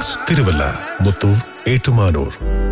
Cross Thiruvalla Muthoor Ettumanoor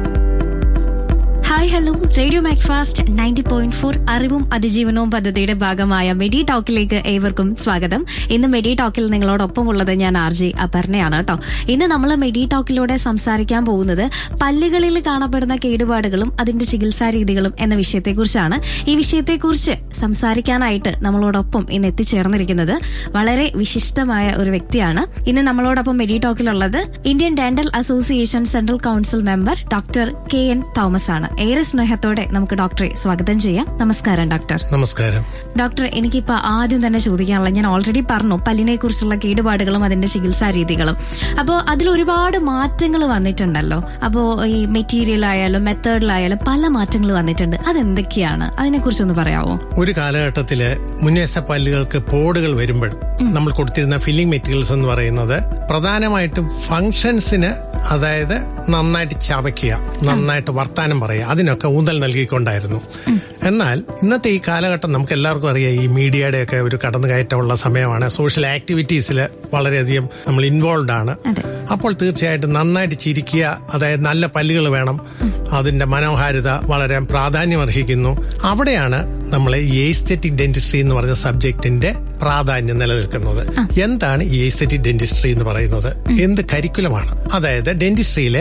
hi hello radio Macfast ninety point four അറിവും അതിജീവനവും പദ്ധതിയുടെ ഭാഗമായ മെഡി ടോക്കിലേക്ക് ഏവർക്കും സ്വാഗതം ഇന്ന് മെഡി ടോക്കിൽ നിങ്ങളോടൊപ്പം ഉള്ളത് ഞാൻ ആർ ജി അപർണയാണ് കേട്ടോ ഇന്ന് നമ്മൾ മെഡി ടോക്കിലൂടെ സംസാരിക്കാൻ പോകുന്നത് പല്ലുകളിൽ കാണപ്പെടുന്ന കേടുപാടുകളും അതിന്റെ ചികിത്സാ രീതികളും എന്ന വിഷയത്തെക്കുറിച്ചാണ് ഈ വിഷയത്തെക്കുറിച്ച് സംസാരിക്കാനായിട്ട് നമ്മളോടൊപ്പം ഇന്ന് എത്തിച്ചേർന്നിരിക്കുന്നത് വളരെ വിശിഷ്ടമായ ഒരു വ്യക്തിയാണ് ഇന്ന് നമ്മളോടൊപ്പം മെഡി ടോക്കിലുള്ളത് Indian dental association central council member doctor K N Thomas ആണ് ഏറെ സ്നേഹത്തോടെ നമുക്ക് ഡോക്ടറെ സ്വാഗതം ചെയ്യാം നമസ്കാരം ഡോക്ടർ നമസ്കാരം ഡോക്ടർ എനിക്കിപ്പോ ആദ്യം തന്നെ ചോദിക്കാനുള്ള ഞാൻ ഓൾറെഡി പറഞ്ഞു പല്ലിനെ കുറിച്ചുള്ള കേടുപാടുകളും അതിന്റെ ചികിത്സാ രീതികളും അപ്പോൾ അതിൽ ഒരുപാട് മാറ്റങ്ങൾ വന്നിട്ടുണ്ടല്ലോ അപ്പോൾ ഈ മെറ്റീരിയൽ ആയാലും മെത്തേഡിലായാലും പല മാറ്റങ്ങൾ വന്നിട്ടുണ്ട് അതെന്തൊക്കെയാണ് അതിനെക്കുറിച്ചൊന്ന് പറയാമോ ഒരു കാലഘട്ടത്തില് മുന്നേസ പല്ലുകൾക്ക് പോടുകൾ വരുമ്പോൾ നമ്മൾ കൊടുത്തിരുന്ന ഫില്ലിംഗ് മെറ്റീരിയൽസ് എന്ന് പറയുന്നത് പ്രധാനമായിട്ടും ഫങ്ഷൻസിന് അതായത് നന്നായിട്ട് ചവയ്ക്കുക നന്നായിട്ട് വർത്താനം പറയുക അതിനൊക്കെ ഊന്നൽ നൽകിക്കൊണ്ടായിരുന്നു എന്നാൽ ഇന്നത്തെ ഈ കാലഘട്ടം നമുക്ക് എല്ലാവർക്കും അറിയാം ഈ മീഡിയയുടെയൊക്കെ ഒരു കടന്നുകയറ്റമുള്ള സമയമാണ് സോഷ്യൽ ആക്ടിവിറ്റീസിൽ വളരെയധികം നമ്മൾ ഇൻവോൾവ് ആണ് അതെ. അപ്പോൾ തീർച്ചയായിട്ടും നന്നായിട്ട് ചിരിക്കുക അതായത് നല്ല പല്ലുകൾ വേണം അതിന്റെ മനോഹാരിത വളരെ പ്രാധാന്യം അർഹിക്കുന്നു അവിടെയാണ് നമ്മൾ ഈ എസ്തെറ്റിക് ഡെന്റിസ്ട്രി എന്ന് പറഞ്ഞ സബ്ജക്റ്റിന്റെ പ്രാധാന്യം നിലനിൽക്കുന്നത് എന്താണ് ഈ എസ്തെറ്റിക് ഡെന്റിസ്ട്രി എന്ന് പറയുന്നത് എന്ത് കരിക്കുലമാണ് അതായത് ഡെന്റിസ്ട്രിയിലെ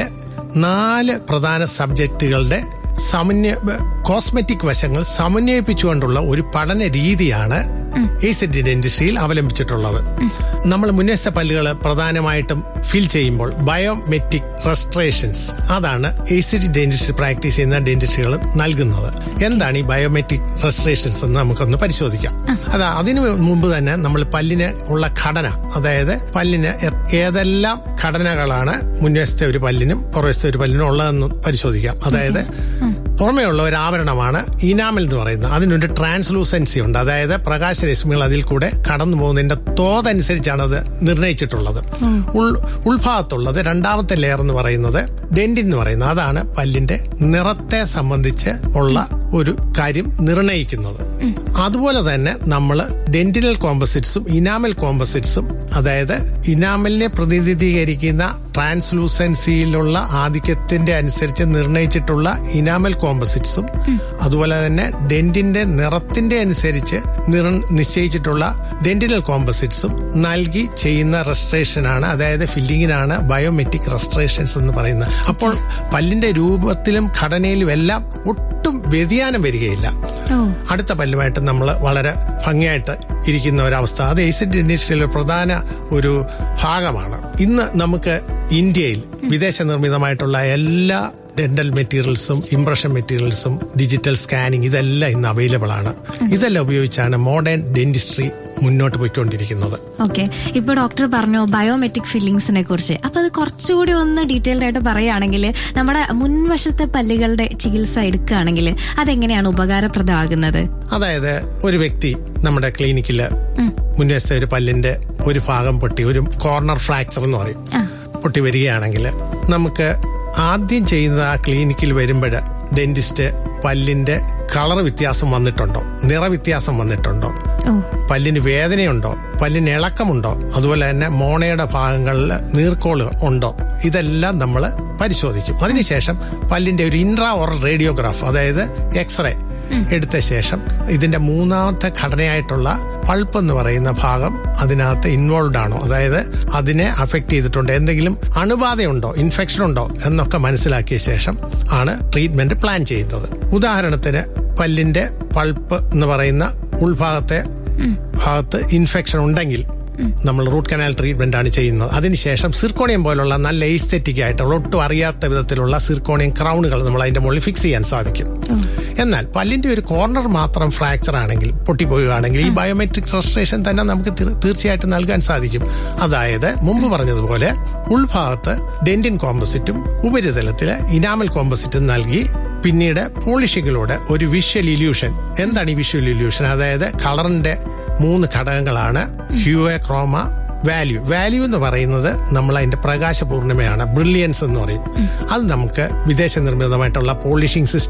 നാല് പ്രധാന സബ്ജക്റ്റുകളുടെ സമന്വയ കോസ്മെറ്റിക് വശങ്ങൾ സമന്വയിപ്പിച്ചുകൊണ്ടുള്ള ഒരു പഠന രീതിയാണ് എസ്തെറ്റിക് ഡെന്റിസ്ട്രിയിൽ അവലംബിച്ചിട്ടുള്ളത് നമ്മൾ മുന്നേസ പല്ലുകൾ പ്രധാനമായിട്ടും ഫിൽ ചെയ്യുമ്പോൾ ബയോമെട്രിക് റെസ്ട്രേഷൻസ് അതാണ് എസ്തെറ്റിക് ഡെന്റിസ്ട്രി പ്രാക്ടീസ് ചെയ്യുന്ന ഡെന്റിസ്ട്രികൾ നൽകുന്നത് എന്താണ് ഈ ബയോമെട്രിക് റെസ്ട്രേഷൻസ് എന്ന് നമുക്കൊന്ന് പരിശോധിക്കാം അതാ അതിനു മുമ്പ് തന്നെ നമ്മൾ പല്ലിന് ഉള്ള ഘടന അതായത് പല്ലിന് എ- ഏതെല്ലാം ഘടനകളാണ് മുൻവശത്തെ ഒരു പല്ലിനും പുറവശത്തെ ഒരു പല്ലിനും ഉള്ളതെന്ന് പരിശോധിക്കാം അതായത് പുറമേ ഉള്ള ഒരു ആവരണമാണ് ഇനാമൽ എന്ന് പറയുന്നത് അതിനൊരു ട്രാൻസ്ലൂസൻസി ഉണ്ട് അതായത് പ്രകാശരശ്മികൾ അതിൽ കൂടെ കടന്നു പോകുന്നതിന്റെ തോതനുസരിച്ചാണ് അത് നിർണയിച്ചിട്ടുള്ളത് ഉൾ ഉൾഭാഗത്തുള്ളത് രണ്ടാമത്തെ ലെയർ എന്ന് പറയുന്നത് ഡെന്റിൻ എന്ന് പറയുന്നത് അതാണ് പല്ലിന്റെ നിറത്തെ സംബന്ധിച്ച് ഉള്ള ഒരു കാര്യം നിർണയിക്കുന്നത് അതുപോലെ തന്നെ നമ്മൾ ഡെന്റിനൽ കോമ്പസിറ്റ്സും ഇനാമൽ കോമ്പസിറ്റ്സും അതായത് ഇനാമലിനെ പ്രതിനിധീകരിക്കുന്ന ട്രാൻസ്ലൂസൻസിയിലുള്ള ആധിക്യത്തിന്റെ അനുസരിച്ച് നിർണയിച്ചിട്ടുള്ള ഇനാമൽ കോമ്പസിറ്റ്സും അതുപോലെ തന്നെ ഡെന്റിന്റെ നിറത്തിന്റെ അനുസരിച്ച് നിർ- നിശ്ചയിച്ചിട്ടുള്ള ഡെന്റിനൽ കോമ്പസിറ്റ്സും നൽകി ചെയ്യുന്ന റെസ്ട്രേഷൻ ആണ് അതായത് ഫില്ലിങ്ങിനാണ് ബയോമെട്രിക് റെസ്ട്രേഷൻസ് എന്ന് പറയുന്നത് അപ്പോൾ പല്ലിന്റെ രൂപത്തിലും ഘടനയിലും എല്ലാം ഒട്ടും വ്യതിയാനം വരികയില്ല ഓ അടുത്ത പല്ലുമായിട്ട് നമ്മൾ വളരെ ഭംഗിയായിട്ട് ഇരിക്കുന്ന ഒരവസ്ഥ അത് എയ്സിഡ് ഇൻഡസ്ട്രിയിലെ പ്രധാന ഒരു ഭാഗമാണ് ഇന്ന് നമുക്ക് ഇന്ത്യയിൽ വിദേശ നിർമ്മിതമായിട്ടുള്ള എല്ലാ ഡെന്റൽ മെറ്റീരിയൽസും ഇംപ്രഷൻ മെറ്റീരിയൽസും ഡിജിറ്റൽ സ്കാനിങ് ഇതെല്ലാം ഇന്ന് അവൈലബിൾ ആണ് ഇതെല്ലാം ഉപയോഗിച്ചാണ് മോഡേൺ ഡെന്റിസ്ട്രി മുന്നോട്ട് പോയിക്കൊണ്ടിരിക്കുന്നത് ഓക്കെ ഇപ്പൊ ഡോക്ടർ പറഞ്ഞു ബയോമെട്രിക് ഫില്ലിങ്സിനെ കുറിച്ച് അപ്പൊ അത് കുറച്ചുകൂടി ഒന്ന് ഡീറ്റെയിൽഡ് ആയിട്ട് പറയുകയാണെങ്കിൽ നമ്മുടെ മുൻവശത്തെ പല്ലുകളുടെ ചികിത്സ എടുക്കുകയാണെങ്കിൽ അതെങ്ങനെയാണ് ഉപകാരപ്രദമാകുന്നത് അതായത് ഒരു വ്യക്തി നമ്മുടെ ക്ലിനിക്കില് മുൻവശത്തെ ഒരു പല്ലിന്റെ ഒരു ഭാഗം പൊട്ടി ഒരു കോർണർ ഫ്രാക്ചർ എന്ന് പറയും ആ. പൊട്ടി വരികയാണെങ്കിൽ നമുക്ക് ആദ്യം ചെയ്യുന്ന ആ ക്ലിനിക്കിൽ വരുമ്പോൾ ഡെന്റിസ്റ്റ് പല്ലിന്റെ കളർ വ്യത്യാസം വന്നിട്ടുണ്ടോ നിറവ്യത്യാസം വന്നിട്ടുണ്ടോ ഓ പല്ലിന് വേദനയുണ്ടോ പല്ലിന് ഇളക്കമുണ്ടോ അതുപോലെ തന്നെ മോണയുടെ ഭാഗങ്ങളിൽ നീർക്കോള് ഉണ്ടോ ഇതെല്ലാം നമ്മൾ പരിശോധിക്കും അതിനുശേഷം പല്ലിന്റെ ഒരു ഇൻട്രാ ഓറൽ റേഡിയോഗ്രാഫ് അതായത് എക്സ്റേ എടുത്ത ശേഷം ഇതിന്റെ മൂന്നാമത്തെ ഘടനയായിട്ടുള്ള പൾപ്പ് എന്ന് പറയുന്ന ഭാഗം അതിനകത്ത് ഇൻവോൾവ് ആണോ അതായത് അതിനെ അഫക്ട് ചെയ്തിട്ടുണ്ടോ എന്തെങ്കിലും അണുബാധയുണ്ടോ ഇൻഫെക്ഷൻ ഉണ്ടോ എന്നൊക്കെ മനസ്സിലാക്കിയ ശേഷം ആണ് ട്രീറ്റ്മെന്റ് പ്ലാൻ ചെയ്യുന്നത് ഉദാഹരണത്തിന് പല്ലിന്റെ പൾപ്പ് എന്ന് പറയുന്ന ഉൾഭാഗത്തെ ഭാഗത്ത് ഇൻഫെക്ഷൻ ഉണ്ടെങ്കിൽ നമ്മൾ റൂട്ട് കനാൽ ട്രീറ്റ്മെന്റ് ആണ് ചെയ്യുന്നത് അതിനുശേഷം സിർക്കോണിയം പോലുള്ള നല്ല എസ്തെറ്റിക് ആയിട്ടുള്ള ഒട്ടും അറിയാത്ത വിധത്തിലുള്ള സിർക്കോണിയം ക്രൗണുകൾ നമ്മൾ അതിന്റെ മുകളിൽ ഫിക്സ് ചെയ്യാൻ സാധിക്കും എന്നാൽ പല്ലിന്റെ ഒരു കോർണർ മാത്രം ഫ്രാക്ചർ ആണെങ്കിൽ പൊട്ടിപ്പോവുകയാണെങ്കിൽ ഈ ബയോമെട്രിക് റെസ്ട്രേഷൻ തന്നെ നമുക്ക് തീർ- തീർച്ചയായിട്ടും നൽകാൻ സാധിക്കും അതായത് മുമ്പ് പറഞ്ഞതുപോലെ ഉൾഭാഗത്ത് ഡെന്റിൻ കോമ്പസിറ്റും ഉപരിതലത്തില് ഇനാമൽ കോമ്പസിറ്റും നൽകി പിന്നീട് പോളിഷിങ്ങിലൂടെ ഒരു വിഷ്വൽ ഇല്യൂഷൻ എന്താണ് ഈ വിഷ്വൽ ഇല്യൂഷൻ അതായത് കളറിന്റെ മൂന്ന് ഘടകങ്ങളാണ് ഹ്യൂവ ക്രോമ വാല്യൂ വാല്യൂ എന്ന് പറയുന്നത് നമ്മൾ അതിന്റെ പ്രകാശ പൂർണ്ണിമയാണ് ബ്രില്യൻസ് എന്ന് പറയും അത് നമുക്ക് വിദേശ നിർമ്മിതമായിട്ടുള്ള പോളിഷിംഗ് സിസ്റ്റം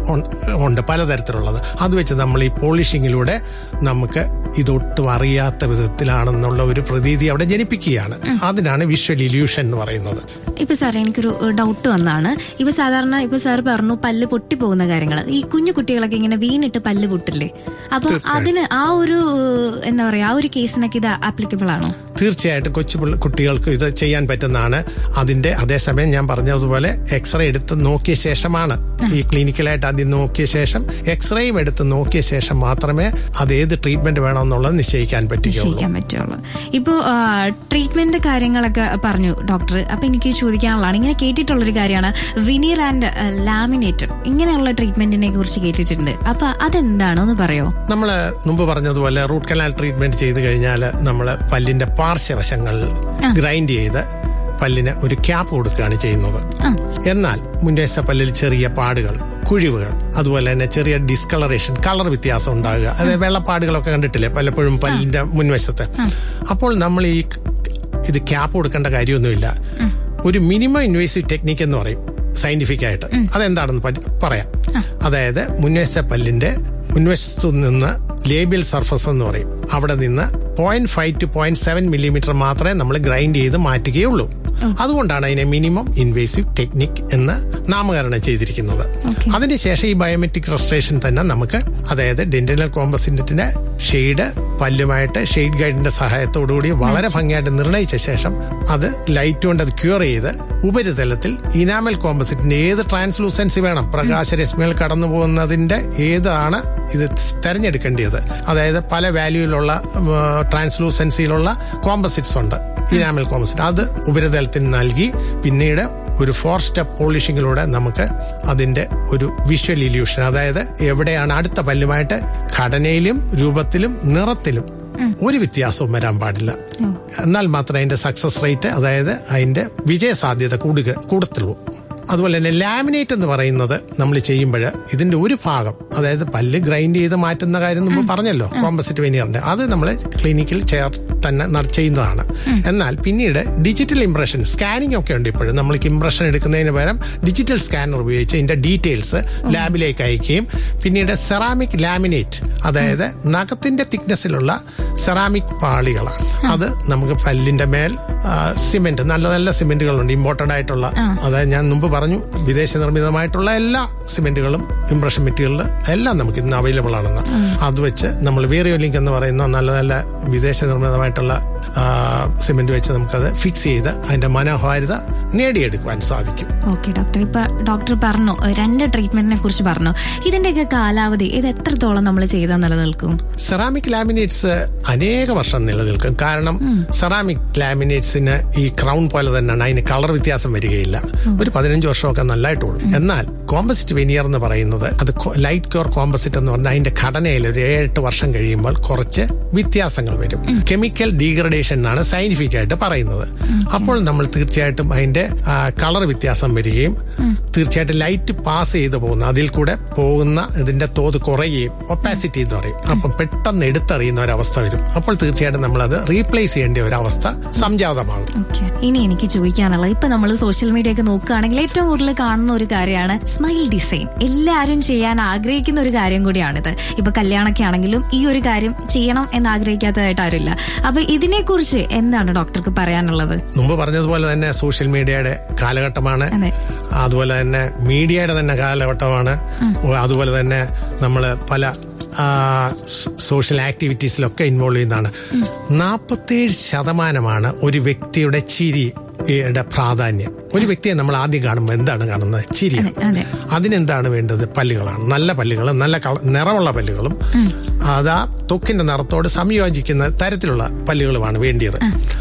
ഉണ്ട് പലതരത്തിലുള്ളത് അത് വെച്ച് നമ്മൾ ഈ പോളിഷിങ്ങിലൂടെ നമുക്ക് ഇതൊട്ടും അറിയാത്ത വിധത്തിലാണെന്നുള്ള ഒരു പ്രതീതി അവിടെ ജനിപ്പിക്കുകയാണ് അതിനാണ് വിഷ്വൽ ഇല്യൂഷൻ എന്ന് പറയുന്നത് ഇപ്പൊ സാർ എനിക്കൊരു ഡൗട്ട് വന്നാണ് ഇപ്പൊ സാധാരണ ഇപ്പൊ സാർ പറഞ്ഞു പല്ല് പൊട്ടിപ്പോകുന്ന കാര്യങ്ങൾ ഈ കുഞ്ഞു കുട്ടികളൊക്കെ ഇങ്ങനെ വീണിട്ട് പല്ല് പൊട്ടില്ലേ അപ്പൊ അതിന് ആ ഒരു എന്താ പറയാ ആ ഒരു കേസിനൊക്കെ ഇത് ആപ്ലിക്കബിൾ ആണോ തീർച്ചയായിട്ടും കൊച്ചു പിള്ള- കുട്ടികൾക്ക് ഇത് ചെയ്യാൻ പറ്റുന്നതാണ് അതിന്റെ അതേസമയം ഞാൻ പറഞ്ഞതുപോലെ എക്സ്റേ എടുത്ത് നോക്കിയ ശേഷമാണ് ഈ ക്ലിനിക്കലായിട്ട് ആദ്യം നോക്കിയ ശേഷം എക്സ്റേയും എടുത്ത് നോക്കിയ ശേഷം മാത്രമേ അത് ഏത് ട്രീറ്റ്മെന്റ് വേണമെന്നുള്ളത് നിശ്ചയിക്കാൻ പറ്റുകയുള്ളൂ നിശ്ചയിക്കാൻ പറ്റുള്ളൂ ഇപ്പോ ട്രീറ്റ്മെന്റ് കാര്യങ്ങളൊക്കെ പറഞ്ഞു ഡോക്ടർ അപ്പൊ എനിക്ക് ചോദിക്കാനുള്ളതാണ് ഇങ്ങനെ കേട്ടിട്ടുള്ളൊരു കാര്യമാണ് വിനീർ ആൻഡ് ലാമിനേറ്റർ ഇങ്ങനെയുള്ള ട്രീറ്റ്മെന്റിനെ കുറിച്ച് കേട്ടിട്ടുണ്ട് അപ്പൊ അതെന്താണ് ഒന്ന് പറയോ നമ്മൾ മുമ്പ് പറഞ്ഞതുപോലെ റൂട്ട് കനാൽ ട്രീറ്റ്മെന്റ് ചെയ്ത് കഴിഞ്ഞാൽ നമ്മൾ പല്ലിന്റെ പാർശ്വവശങ്ങൾ ഗ്രൈൻഡ് ചെയ്ത് പല്ലിന് ഒരു ക്യാപ്പ് കൊടുക്കുകയാണ് ചെയ്യുന്നത് എന്നാൽ മുൻവശത്തെ പല്ലിൽ ചെറിയ പാടുകൾ കുഴിവുകൾ അതുപോലെ തന്നെ ചെറിയ ഡിസ്കളറേഷൻ കളർ വ്യത്യാസം ഉണ്ടാകുക അതായത് വെള്ളപ്പാടുകളൊക്കെ കണ്ടിട്ടില്ലേ പലപ്പോഴും പല്ലിന്റെ മുൻവശത്ത് അപ്പോൾ നമ്മൾ ഈ ഇത് ക്യാപ്പ് കൊടുക്കേണ്ട കാര്യമൊന്നുമില്ല ഒരു മിനിമം ഇൻവേസീവ് ടെക്നിക്ക് എന്ന് പറയും സയന്റിഫിക് ആയിട്ട് അതെന്താണെന്ന് പറ്റി- പറയാം അതായത് മുൻവശത്തെ പല്ലിന്റെ മുൻവശത്തു നിന്ന് ലേബിയൽ സർഫസ് എന്ന് പറയും അവിടെ നിന്ന് point five two point seven millimetre മാത്രമേ നമ്മൾ ഗ്രൈൻഡ് ചെയ്ത് മാറ്റുകയുള്ളൂ അതുകൊണ്ടാണ് അതിനെ മിനിമം ഇൻവേസീവ് ടെക്നിക് എന്ന് നാമകരണം ചെയ്തിരിക്കുന്നത് Okay. അതിനുശേഷം ഈ ബയോമെട്രിക് റെസ്ട്രേഷൻ തന്നെ നമുക്ക് അതായത് ഡെന്റിനൽ കോമ്പസിന്റെ ഷെയ്ഡ് പല്ലുമായിട്ട് ഷെയ്ഡ് ഗൈഡിന്റെ സഹായത്തോടുകൂടി വളരെ ഭംഗിയായിട്ട് നിർണയിച്ച ശേഷം അത് ലൈറ്റ് കൊണ്ട് അത് ക്യൂർ ചെയ്ത് ഉപരിതലത്തിൽ ഇനാമൽ കോമ്പസിറ്റിന്റെ ഏത് ട്രാൻസ്ലൂസൻസി വേണം പ്രകാശരശ്മികൾ കടന്നു പോകുന്നതിന്റെ ഏതാണ് ഇത് തെരഞ്ഞെടുക്കേണ്ടത് അതായത് പല വാല്യൂയിലുള്ള ട്രാൻസ്ലൂസൻസിയിലുള്ള കോമ്പസിറ്റ്സ് ഉണ്ട് ഇനാമൽ കോമ്പസിറ്റ് അത് ഉപരിതലത്തിൽ നൽകി പിന്നീട് ഒരു ഫോർ സ്റ്റെപ്പ് പോളിഷിങ്ങിലൂടെ നമുക്ക് അതിന്റെ ഒരു വിഷ്വൽ ഇല്യൂഷൻ അതായത് എവിടെയാണ് അടുത്ത പല്ലുമായിട്ട് ഘടനയിലും രൂപത്തിലും നിറത്തിലും ഒരു വ്യത്യാസവും വരാൻ പാടില്ല എന്നാൽ മാത്രമേ അതിന്റെ സക്സസ് റേറ്റ് അതായത് അതിന്റെ വിജയ സാധ്യത കൂടുക കൂടത്തുള്ളൂ അതുപോലെ തന്നെ ലാമിനേറ്റ് എന്ന് പറയുന്നത് നമ്മൾ ചെയ്യുമ്പോൾ ഇതിന്റെ ഒരു ഭാഗം അതായത് പല്ല് ഗ്രൈൻഡ് ചെയ്ത് മാറ്റുന്ന കാര്യം നമ്മൾ പറഞ്ഞല്ലോ കോമ്പസിറ്റ് വെനിയറിന്റെ അത് നമ്മൾ ക്ലിനിക്കിൽ ചേർ തന്നെ നട- ചെയ്യുന്നതാണ് എന്നാൽ പിന്നീട് ഡിജിറ്റൽ ഇംപ്രഷൻ സ്കാനിങ് ഒക്കെ ഉണ്ട് ഇപ്പോഴും നമ്മൾക്ക് ഇംപ്രഷൻ എടുക്കുന്നതിന് പകരം ഡിജിറ്റൽ സ്കാനർ ഉപയോഗിച്ച് ഇതിന്റെ ഡീറ്റെയിൽസ് ലാബിലേക്ക് അയക്കുകയും പിന്നീട് സെറാമിക് ലാമിനേറ്റ് അതായത് നഖത്തിന്റെ തിക്നെസ്സിലുള്ള സെറാമിക് പാളികളാണ് അത് നമുക്ക് പല്ലിന്റെ മേൽ സിമെന്റ് നല്ല നല്ല സിമെന്റുകളുണ്ട് ഇമ്പോർട്ടഡ് ആയിട്ടുള്ള അതായത് ഞാൻ മുമ്പ് പറഞ്ഞു വിദേശ നിർമ്മിതമായിട്ടുള്ള എല്ലാ സിമെന്റുകളും ഇംപ്രഷൻ മെറ്റീരിയൽ എല്ലാം നമുക്ക് ഇന്ന് അവൈലബിൾ ആണെന്ന് അത് വെച്ച് നമ്മൾ വേറിയോ ലിങ്ക് എന്ന് പറയുന്ന നല്ല നല്ല വിദേശ നിർമ്മിതമായിട്ടുള്ള സിമെന്റ് വെച്ച് നമുക്കത് ഫിക്സ് ചെയ്ത് അതിന്റെ മനോഹാരിത നേടിയെടുക്കുവാൻ സാധിക്കും ഓക്കെ ഡോക്ടർ ഇപ്പൊ ഡോക്ടർ പറഞ്ഞു ഏഹ്, രണ്ട് ട്രീറ്റ്മെന്റിനെ കുറിച്ച് പറഞ്ഞു ഇതിന്റെയൊക്കെ കാലാവധി ഇത് എത്രത്തോളം നമ്മൾ ചെയ്താൽ നിലനിൽക്കും സെറാമിക് ലാമിനേറ്റ്സ് അനേക വർഷം നിലനിൽക്കും കാരണം സെറാമിക് ലാമിനേറ്റ്സിന് ഈ ക്രൗൺ പോലെ തന്നെയാണ് അതിന് കളർ വ്യത്യാസം വരികയില്ല ഒരു പതിനഞ്ച് വർഷമൊക്കെ നല്ലതായിട്ട് ഓടും എന്നാൽ കോമ്പസിറ്റ് വെനിയർ എന്ന് പറയുന്നത് അത് ലൈറ്റ് ക്യൂർ കോമ്പസിറ്റ് എന്ന് പറഞ്ഞാൽ അതിന്റെ ഘടനയിൽ ഒരു ഏഴെട്ട് വർഷം കഴിയുമ്പോൾ കുറച്ച് വ്യത്യാസങ്ങൾ വരും കെമിക്കൽ ഡീഗ്രഡേഷൻ എന്നാണ് സയന്റിഫിക് ആയിട്ട് പറയുന്നത് അപ്പോൾ നമ്മൾ തീർച്ചയായിട്ടും അതിന്റെ കളർ വ്യത്യാസം വരികയും തീർച്ചയായിട്ടും ലൈറ്റ് പാസ് ചെയ്ത് പോകുന്ന അതിൽ കൂടെ പോകുന്ന ഇതിന്റെ തോത് കുറയുകയും ഒപ്പാസിറ്റി എന്ന് പറയും അപ്പം പെട്ടെന്ന് എടുത്തറിയുന്ന ഒരവസ്ഥ വരും അപ്പോൾ തീർച്ചയായിട്ടും നമ്മൾ അത് റീപ്ലേസ് ചെയ്യേണ്ട ഒരു അവസ്ഥ സംജാതമാകും ഓക്കെ ഇനി എനിക്ക് ചോദിക്കാനുള്ളത് ഇപ്പൊ നമ്മൾ സോഷ്യൽ മീഡിയ ഒക്കെ നോക്കുകയാണെങ്കിൽ ഏറ്റവും കൂടുതൽ കാണുന്ന ഒരു കാര്യമാണ് സ്മൈൽ ഡിസൈൻ എല്ലാവരും ചെയ്യാൻ ആഗ്രഹിക്കുന്ന ഒരു കാര്യം കൂടിയാണിത് ഇപ്പൊ കല്യാണമൊക്കെ ആണെങ്കിലും ഈ ഒരു കാര്യം ചെയ്യണം എന്ന് ആഗ്രഹിക്കാത്തതായിട്ട് ആരുമില്ല അപ്പൊ ഇതിനെക്കുറിച്ച് എന്താണ് ഡോക്ടർക്ക് പറയാനുള്ളത് മുമ്പ് പറഞ്ഞതുപോലെ തന്നെ സോഷ്യൽ മീഡിയയുടെ കാലഘട്ടമാണ് അതെ. അതുപോലെ തന്നെ മീഡിയയുടെ തന്നെ കാലഘട്ടമാണ് അതുപോലെ തന്നെ നമ്മൾ പല ആ, സ- സോഷ്യൽ ആക്ടിവിറ്റീസിലൊക്കെ ഇൻവോൾവ് ചെയ്യുന്നതാണ് നാൽപ്പത്തേഴ് ശതമാനമാണ് ഒരു വ്യക്തിയുടെ ചിരിയുടെ പ്രാധാന്യം ഒരു വ്യക്തിയെ നമ്മൾ ആദ്യം കാണുമ്പോൾ എന്താണ് കാണുന്നത് ചിരിയാണ് അതെ അതിനെന്താണ് വേണ്ടത് പല്ലുകളാണ് നല്ല പല്ലുകളും നല്ല കള- നിറമുള്ള പല്ലുകളും അതാ ത്വക്കിന്റെ നിറത്തോട് സംയോജിക്കുന്ന തരത്തിലുള്ള പല്ലുകളുമാണ് വേണ്ടിയത്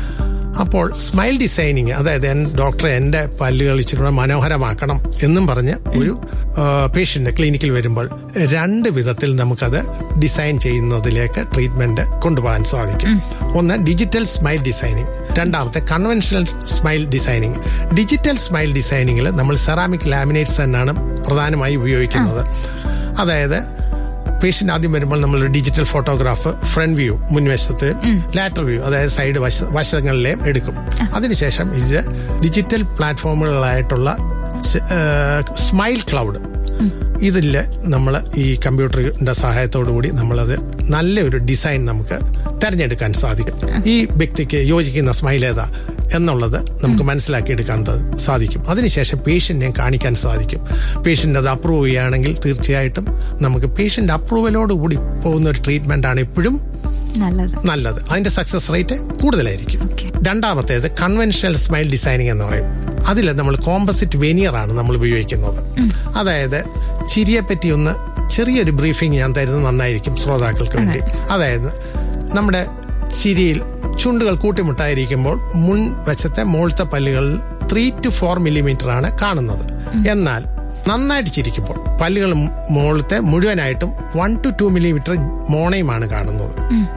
അപ്പോൾ സ്മൈൽ ഡിസൈനിങ് അതായത് എൻ- ഡോക്ടറെ എന്റെ പല്ലുകൾ ഇച്ചിരി കൂടെ മനോഹരമാക്കണം എന്നും പറഞ്ഞ് ഒരു പേഷ്യന്റ് ക്ലിനിക്കിൽ വരുമ്പോൾ രണ്ട് വിധത്തിൽ നമുക്കത് ഡിസൈൻ ചെയ്യുന്നതിലേക്ക് ട്രീറ്റ്മെന്റ് കൊണ്ടുപോകാൻ സാധിക്കും ഒന്ന് ഡിജിറ്റൽ സ്മൈൽ ഡിസൈനിങ് രണ്ടാമത്തെ conventional smile designing digital smile ഡിസൈനിങ്ങിൽ നമ്മൾ സെറാമിക് ലാമിനേറ്റ്സ് തന്നെയാണ് പ്രധാനമായി ഉപയോഗിക്കുന്നത് അതായത് പേഷ്യന്റ് ആദ്യം വരുമ്പോൾ നമ്മൾ ഡിജിറ്റൽ ഫോട്ടോഗ്രാഫ് ഫ്രണ്ട് വ്യൂ മുൻവശത്ത് ലാറ്റർ വ്യൂ അതായത് സൈഡ് വശ വശങ്ങളിലെയും എടുക്കും അതിനുശേഷം ഇത് ഡിജിറ്റൽ പ്ലാറ്റ്ഫോമുകളായിട്ടുള്ള സ്മൈൽ ക്ലൗഡ് ഇതിൽ നമ്മൾ ഈ കമ്പ്യൂട്ടറിന്റെ സഹായത്തോടു കൂടി നമ്മളത് നല്ലൊരു ഡിസൈൻ നമുക്ക് തിരഞ്ഞെടുക്കാൻ സാധിക്കും ഈ വ്യക്തിക്ക് യോജിക്കുന്ന സ്മൈൽ ഏതാ എന്നുള്ളത് നമുക്ക് മനസ്സിലാക്കിയെടുക്കാൻ ത- സാധിക്കും അതിനുശേഷം പേഷ്യന്റിനെ കാണിക്കാൻ സാധിക്കും പേഷ്യന്റ് അത് അപ്രൂവ് ചെയ്യുകയാണെങ്കിൽ തീർച്ചയായിട്ടും നമുക്ക് പേഷ്യന്റ് അപ്രൂവലോട് കൂടി പോകുന്ന ഒരു ട്രീറ്റ്മെന്റ് ആണ് എപ്പോഴും നല്ലത് നല്ലത് അതിന്റെ സക്സസ് റേറ്റ് കൂടുതലായിരിക്കും Okay. രണ്ടാമത്തേത് കൺവെൻഷണൽ സ്മൈൽ ഡിസൈനിങ് എന്ന് പറയും അതിൽ നമ്മൾ കോമ്പസിറ്റ് വെനിയർ ആണ് നമ്മൾ ഉപയോഗിക്കുന്നത് അതായത് ചിരിയെ പറ്റി ഒന്ന് ചെറിയൊരു ബ്രീഫിംഗ് ഞാൻ തരുന്നത് നന്നായിരിക്കും ശ്രോതാക്കൾക്ക് വേണ്ടി അതായത് നമ്മുടെ ചിരിയിൽ ചുണ്ടുകൾ കൂട്ടിമുട്ടായിരിക്കുമ്പോൾ മുൻ വശത്തെ മുകളത്തെ പല്ലുകളിൽ ത്രീ ടു ഫോർ മില്ലിമീറ്റർ ആണ് കാണുന്നത് എന്നാൽ നന്നായിട്ട് ചിരിക്കുമ്പോൾ പല്ലുകൾ മുകളത്തെ മുഴുവനായിട്ടും വൺ ടു ടു മില്ലിമീറ്റർ മോണയുമാണ് കാണുന്നത്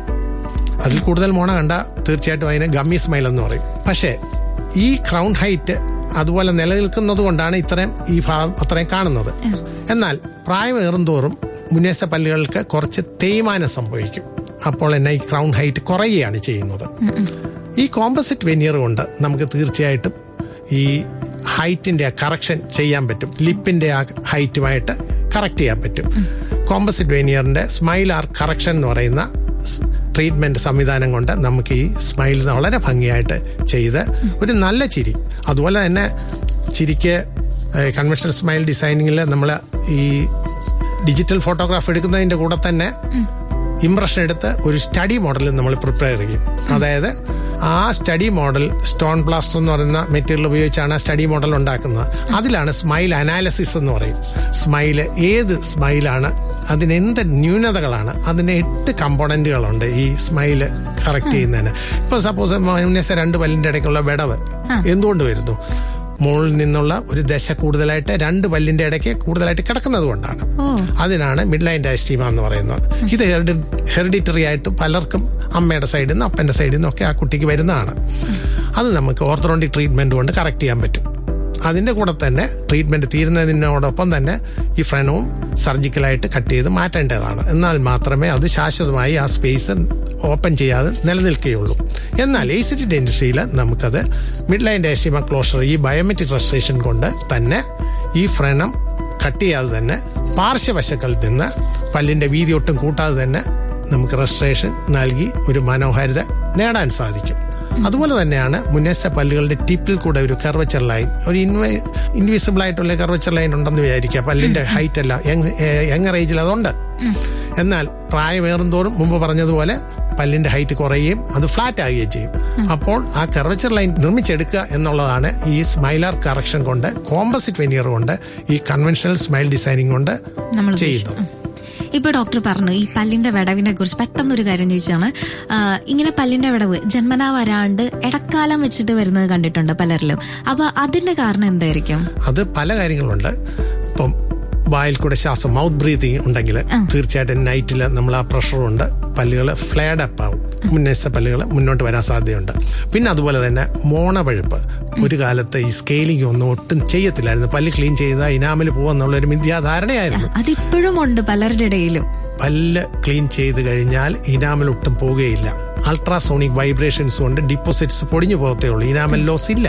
അതിൽ കൂടുതൽ മോണ കണ്ട തീർച്ചയായിട്ടും അതിന് ഗമ്മി സ്മൈൽ എന്ന് പറയും പക്ഷേ ഈ ക്രൗൺ ഹൈറ്റ് അതുപോലെ നിലനിൽക്കുന്നത് കൊണ്ടാണ് ഇത്രയും ഈ ഭാഗം അത്രയും കാണുന്നത് എന്നാൽ പ്രായമേറും തോറും മുന്നേസ പല്ലുകൾക്ക് കുറച്ച് തേയ്മാനം സംഭവിക്കും അപ്പോൾ തന്നെ ഈ ക്രൗൺ ഹൈറ്റ് കുറയുകയാണ് ചെയ്യുന്നത് ഈ കോമ്പസിറ്റ് വെനിയർ കൊണ്ട് നമുക്ക് തീർച്ചയായിട്ടും ഈ ഹൈറ്റിന്റെ കറക്ഷൻ ചെയ്യാൻ പറ്റും ലിപ്പിന്റെ ആ ഹൈറ്റുമായിട്ട് കറക്റ്റ് ചെയ്യാൻ പറ്റും കോമ്പസിറ്റ് വെനിയറിന്റെ സ്മൈൽ ആർ കറക്ഷൻ എന്ന് പറയുന്ന ട്രീറ്റ്മെന്റ് സംവിധാനം കൊണ്ട് നമുക്ക് ഈ സ്മൈൽ വളരെ ഭംഗിയായിട്ട് ചെയ്ത് ഒരു നല്ല ചിരി അതുപോലെ തന്നെ ചിരിക്ക് കൺവെൻഷണൽ സ്മൈൽ ഡിസൈനിങ്ങിൽ നമ്മൾ ഈ ഡിജിറ്റൽ ഫോട്ടോഗ്രാഫ് എടുക്കുന്നതിന്റെ കൂടെ തന്നെ ഇംപ്രഷൻ എടുത്ത് ഒരു സ്റ്റഡി മോഡൽ നമ്മൾ പ്രിപ്പയർ ചെയ്യും അതായത് ആ സ്റ്റഡി മോഡൽ സ്റ്റോൺ പ്ലാസ്റ്റർ എന്ന് പറയുന്ന മെറ്റീരിയൽ ഉപയോഗിച്ചാണ് ആ സ്റ്റഡി മോഡൽ ഉണ്ടാക്കുന്നത് അതിലാണ് സ്മൈൽ അനാലിസിസ് എന്ന് പറയും സ്മൈല് ഏത് സ്മൈലാണ് അതിന് എന്ത് ന്യൂനതകളാണ് അതിന് എട്ട് കമ്പോണന്റുകളുണ്ട് ഈ സ്മൈല് കറക്റ്റ് ചെയ്യുന്നതിന് ഇപ്പൊ സപ്പോസ് മൗനസ രണ്ട് പല്ലിന്റെ ഇടയ്ക്കുള്ള വിടവ് എന്തുകൊണ്ട് വരുന്നു മുകളിൽ നിന്നുള്ള ഒരു ദശ കൂടുതലായിട്ട് രണ്ട് പല്ലിന്റെ ഇടയ്ക്ക് കൂടുതലായിട്ട് കിടക്കുന്നത് കൊണ്ടാണ് ഓ അതിനാണ് മിഡ് ലൈൻ ഡയസ്റ്റീമ എന്ന് പറയുന്നത് ഇത് ഹെറിഡിറ്ററി ആയിട്ട് പലർക്കും അമ്മയുടെ സൈഡിൽ നിന്ന് അപ്പന്റെ സൈഡിൽ നിന്നൊക്കെ ആ കുട്ടിക്ക് വരുന്നതാണ് അത് നമുക്ക് ഓർത്തോണ്ടിക് ട്രീറ്റ്മെന്റ് കൊണ്ട് കറക്റ്റ് ചെയ്യാൻ പറ്റും അതിന്റെ കൂടെ തന്നെ ട്രീറ്റ്മെന്റ് തീരുന്നതിനോടൊപ്പം തന്നെ ഈ ഫ്രനവും സർജിക്കലായിട്ട് കട്ട് ചെയ്ത് മാറ്റേണ്ടതാണ് എന്നാൽ മാത്രമേ അത് ശാശ്വതമായി ആ സ്പേസ് ഓപ്പൺ ചെയ്യാതെ നിലനിൽക്കുകയുള്ളൂ എന്നാൽ എയ്സിറ്റി ഡെൻറ്റിസ്ട്രിയിൽ നമുക്കത് മിഡ് ലൈൻ ഡയസ്റ്റീമ ക്ലോഷർ ഈ ബയോമെട്രിക് റെസ്ട്രേഷൻ കൊണ്ട് തന്നെ ഈ ഫ്രനം കട്ട് ചെയ്യാതെ തന്നെ പാർശ്വവശങ്ങളിൽ നിന്ന് പല്ലിന്റെ വീതി ഒട്ടും കൂട്ടാതെ തന്നെ നമുക്ക് റെസ്ട്രേഷൻ നൽകി ഒരു മനോഹാരിത നേടാൻ സാധിക്കും അതുപോലെ തന്നെയാണ് മുന്നേസ പല്ലുകളുടെ ടിപ്പിൽ കൂടെ ഒരു കർവച്ചർ ലൈൻ ഒരു ഇൻവൈ ഇൻവിസിബിൾ ആയിട്ടുള്ള കർവച്ചർ ലൈൻ ഉണ്ടെന്ന് വിചാരിക്കുക പല്ലിന്റെ ഹൈറ്റ് അല്ല യങ്ങർ ഏജിൽ അതുണ്ട് എന്നാൽ പ്രായമേറും തോറും മുമ്പ് പറഞ്ഞതുപോലെ പല്ലിന്റെ ഹൈറ്റ് കുറയുകയും അത് ഫ്ലാറ്റ് ആകുകയും ചെയ്യും അപ്പോൾ ആ കർവച്ചർ ലൈൻ നിർമ്മിച്ചെടുക്കുക എന്നുള്ളതാണ് ഈ സ്മൈലർ കറക്ഷൻ കൊണ്ട് കോമ്പസിറ്റ് വെനിയർ കൊണ്ട് ഈ കൺവെൻഷണൽ സ്മൈൽ ഡിസൈനിങ് കൊണ്ട് നമ്മൾ ചെയ്യുന്നത് ഇപ്പൊ ഡോക്ടർ പറഞ്ഞു ഈ പല്ലിന്റെ വിടവിനെ കുറിച്ച് പെട്ടെന്നൊരു കാര്യം ചോദിച്ചാണ് ആ, ഇങ്ങനെ പല്ലിന്റെ വിടവ് ജന്മനാ വരാണ്ട് ഇടക്കാലം വെച്ചിട്ട് വരുന്നത് കണ്ടിട്ടുണ്ട് പലരിലും അപ്പൊ അതിന്റെ കാരണം എന്തായിരിക്കും അത് പല കാര്യങ്ങളുണ്ട് ഇപ്പം വായിൽ കൂടെ ശ്വാസം മൗത്ത് ബ്രീതിങ് ഉണ്ടെങ്കിൽ തീർച്ചയായിട്ടും നൈറ്റിൽ നമ്മൾ ആ പ്രഷർ കൊണ്ട് പല്ലുകൾ ഫ്ലേഡ് അപ്പ് ആവും മുന്നേസ പല്ലുകൾ മുന്നോട്ട് വരാൻ സാധ്യതയുണ്ട് പിന്നെ അതുപോലെ തന്നെ മോണപഴുപ്പ് ഒരു കാലത്ത് ഈ സ്കെയിലിംഗ് ഒന്നും ഒട്ടും ചെയ്യത്തില്ലായിരുന്നു പല്ല് ക്ലീൻ ചെയ്താൽ ഇനാമിൽ പോകുന്നുള്ള ഒരു മിഥ്യാധാരണയായിരുന്നു അതിപ്പോഴും ഉണ്ട് പലരുടെ ഇടയിലും പല്ല് ക്ലീൻ ചെയ്ത് കഴിഞ്ഞാൽ ഇനാമൽ ഒട്ടും പോവുകയില്ല അൾട്രാസോണിക് വൈബ്രേഷൻസ് കൊണ്ട് ഡിപ്പോസിറ്റ്സ് പൊടിഞ്ഞു പോകത്തേ ഉള്ളൂ ഇനാമൽ ലോസ് ഇല്ല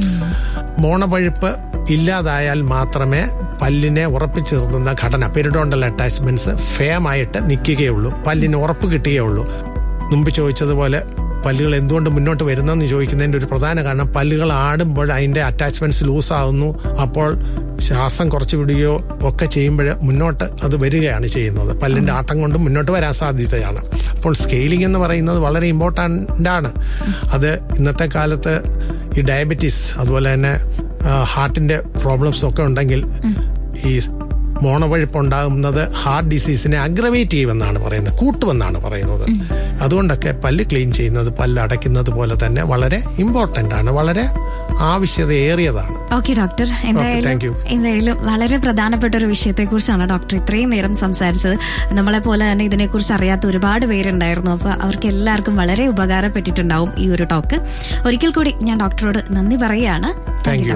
മോണപഴുപ്പ് ഇല്ലാതായാൽ മാത്രമേ പല്ലിനെ ഉറപ്പിച്ചു നിർത്തുന്ന ഘടന പെരിഡോണ്ടൽ അറ്റാച്ച്മെന്റ്സ് ഫേമായിട്ട് നിൽക്കുകയുള്ളൂ പല്ലിന് ഉറപ്പ് കിട്ടുകയുള്ളൂ മുമ്പ് ചോദിച്ചതുപോലെ പല്ലുകൾ എന്തുകൊണ്ട് മുന്നോട്ട് വരുന്നെന്ന് ചോദിക്കുന്നതിന്റെ ഒരു പ്രധാന കാരണം പല്ലുകൾ ആടുമ്പോൾ അതിന്റെ അറ്റാച്ച്മെന്റ്സ് ലൂസ് ആവുന്നു അപ്പോൾ ശ്വാസം കുറച്ച് വിടുകയോ ഒക്കെ ചെയ്യുമ്പോൾ മുന്നോട്ട് അത് വരികയാണ് ചെയ്യുന്നത് പല്ലിന്റെ ആട്ടം കൊണ്ട് മുന്നോട്ട് വരാൻ സാധ്യതയാണ് അപ്പോൾ സ്കെയിലിംഗ് എന്ന് പറയുന്നത് വളരെ ഇമ്പോർട്ടൻ്റ് ആണ് അത് ഇന്നത്തെ കാലത്ത് ഈ ഡയബറ്റീസ് അതുപോലെ തന്നെ ഹാർട്ടിന്റെ പ്രോബ്ലംസ് ഒക്കെ ഉണ്ടെങ്കിൽ ഈ മോണവഴുപ്പ് ഉണ്ടാകുന്നത് ഹാർട്ട് ഡിസീസിനെ അഗ്രവേറ്റ് ചെയ്യുമെന്നാണ് പറയുന്നത് കൂട്ടുമെന്നാണ് പറയുന്നത് അതുകൊണ്ടൊക്കെ പല്ല് ക്ലീൻ ചെയ്യുന്നത് പല്ല് അടയ്ക്കുന്നത് പോലെ തന്നെ വളരെ ഇമ്പോർട്ടന്റ് ആണ് വളരെ ആവശ്യതയേറിയതാണ് ഓക്കെ ഡോക്ടർ thank എന്തായാലും you. എന്തായാലും വളരെ പ്രധാനപ്പെട്ട ഒരു വിഷയത്തെ കുറിച്ചാണ് ഡോക്ടർ ഇത്രയും നേരം സംസാരിച്ചത് നമ്മളെ പോലെ തന്നെ ഇതിനെക്കുറിച്ച് അറിയാത്ത ഒരുപാട് പേരുണ്ടായിരുന്നു അപ്പൊ അവർക്ക് എല്ലാവർക്കും വളരെ ഉപകാരപ്പെട്ടിട്ടുണ്ടാവും ഈ ഒരു ടോക്ക് ഒരിക്കൽ കൂടി ഞാൻ ഡോക്ടറോട് നന്ദി പറയുകയാണ് താങ്ക് യു ഡോക്ടർ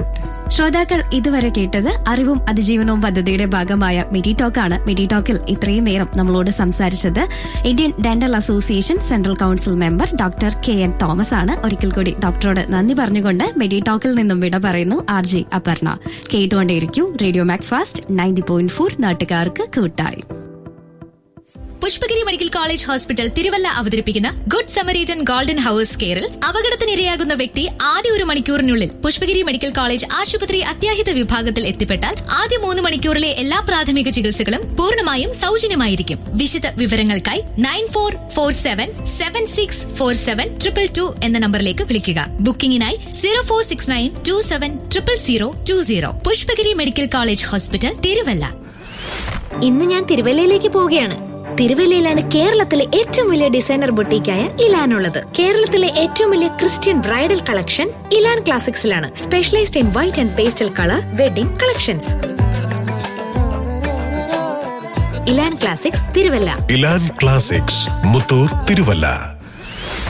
ശ്രോതാക്കൾ ഇതുവരെ കേട്ടത് അറിവും അതിജീവനവും പദ്ധതിയുടെ ഭാഗമായ മിഡി ടോക്കാണ് മിഡി ടോക്കിൽ ഇത്രയും നേരം നമ്മളോട് സംസാരിച്ചത് Indian dental association central council member doctor K N Thomas ആണ് ഒരിക്കൽ കൂടി ഡോക്ടറോട് നന്ദി പറഞ്ഞുകൊണ്ട് മിഡി ടോക്കിൽ നിന്നും വിട പറയുന്നു ആർ ജി അപർണ കേട്ടുകൊണ്ടേയിരിക്കൂ radio Macfast ninety point four നാട്ടുകാർക്ക് കൂട്ടായി Pushpagiri medical college hospital Thiruvalla അവതരിപ്പിക്കുന്ന ഗുഡ് സമരീജൻ ഗോൾഡൻ ഹവേഴ്സ് കെയറിൽ അപകടത്തിനിരയാകുന്ന വ്യക്തി ആദ്യ ഒരു മണിക്കൂറിനുള്ളിൽ പുഷ്പഗിരി മെഡിക്കൽ കോളേജ് ആശുപത്രി അത്യാഹിത വിഭാഗത്തിൽ എത്തിപ്പെട്ടാൽ ആദ്യ മൂന്ന് മണിക്കൂറിലെ എല്ലാ പ്രാഥമിക ചികിത്സകളും പൂർണ്ണമായും സൗജന്യമായിരിക്കും വിശദ വിവരങ്ങൾക്കായി nine four four seven seven six four seven triple two എന്ന നമ്പറിലേക്ക് വിളിക്കുക ബുക്കിംഗിനായി zero four six nine two seven triple zero two zero Pushpagiri medical college hospital Thiruvalla ഇന്ന് ഞാൻ തിരുവല്ലയിലേക്ക് പോവുകയാണ് തിരുവല്ലയിലാണ് കേരളത്തിലെ ഏറ്റവും വലിയ ഡിസൈനർ ബൊട്ടീക്കായ ഇലാൻ ഉള്ളത് കേരളത്തിലെ ഏറ്റവും വലിയ ക്രിസ്ത്യൻ ബ്രൈഡൽ കളക്ഷൻ ഇലാൻ ക്ലാസിക്സിലാണ് specialised in white and pastel colour wedding collections Elan classics Thiruvalla Elan classics Muthoor Thiruvalla